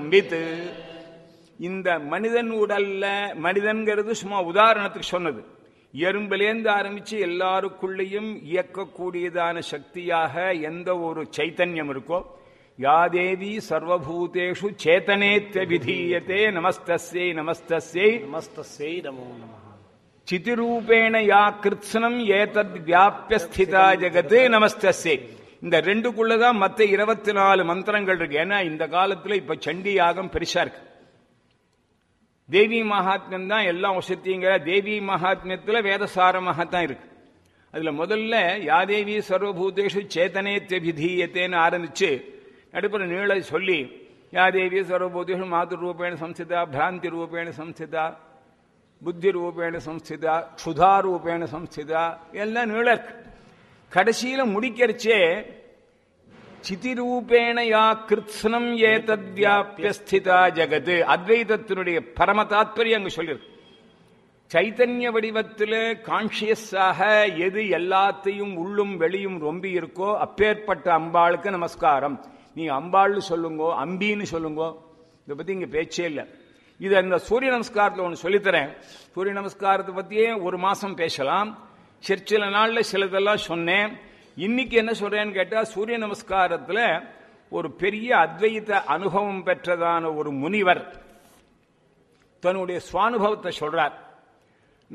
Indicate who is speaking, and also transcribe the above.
Speaker 1: சம்வித் இந்த மனிதன் உடல்ல மனிதன்கிறது சும்மா உதாரணத்துக்கு சொன்னது எறும்பிலேந்து ஆரம்பிச்சு எல்லாருக்குள்ளேயும் இயக்கக்கூடியதான சக்தியாக எந்த ஒரு சைத்தன்யம் இருக்கோ யாதேவி சர்வபூதேஷு சேத்தனேத்த விதீயத்தே நமஸ்தஸ்யை நமஸ்தஸ்யை
Speaker 2: நமஸ்தஸ்யை நமோ நமः
Speaker 1: சிதிரூபேண யா கிருத்ஸ்னம் ஏதத் வியாபிய ஸ்திதா ஜெகத் நமஸ்தஸ்யை இந்த ரெண்டுக்குள்ளதான் மத்த இருபத்தி நாலு மந்திரங்கள் இருக்கு ஏன்னா இந்த காலத்துல இப்ப சண்டி யாகம் பெருசா இருக்கு தேவி மகாத்மியம் தான் எல்லாம் வசதிங்கிற தேவி மகாத்மியத்துல வேதசாரமாக தான் இருக்கு அதுல முதல்ல யாதேவி சர்வபூதேஷு சேத்தனேத்திய விதீயத்தேன்னு ஆரம்பிச்சு நடுப்புற நீள சொல்லி யாதேவி சர்வபூதேஷு மாது ரூபேண சம்ஸ்திதா பிராந்தி ரூபேண சம்ஸ்திதா புத்தி ரூபேண சம்ஸ்திதா க்ஷுதா ரூபேண சம்ஸ்திதா எல்லாம் நீள இருக்கு கடைசியில முடிக்கிறச்சே சிதிரூபேண யா கிருத்ஸ்னம் ஏதத் வியாபியஸ்திதா ஜெகத் அத்வைதத்தினுடைய பரம தாத்பரியம் அங்க சொல்லியிருக்கு சைத்தன்ய வடிவத்தில் கான்சியஸாக எது எல்லாத்தையும் உள்ளும் வெளியும் ரொம்பி இருக்கோ அப்பேற்பட்ட அம்பாளுக்கு நமஸ்காரம் நீங்க அம்பாள்னு சொல்லுங்கோ அம்பின்னு சொல்லுங்கோ இதை பத்தி இங்க பேச்சே இல்லை இது அந்த சூரிய நமஸ்காரத்தில் ஒன்று சொல்லித்தரேன் சூரிய நமஸ்காரத்தை பத்தியே ஒரு மாசம் பேசலாம் சரி சில நாள்ல சிலதெல்லாம் சொன்னேன் இன்னைக்கு என்ன சொல்றேன்னு கேட்டா சூரிய நமஸ்காரத்துல ஒரு பெரிய அத்வைத அனுபவம் பெற்றதான ஒரு முனிவர் தன்னுடைய சுவானுபவத்தை சொல்றார்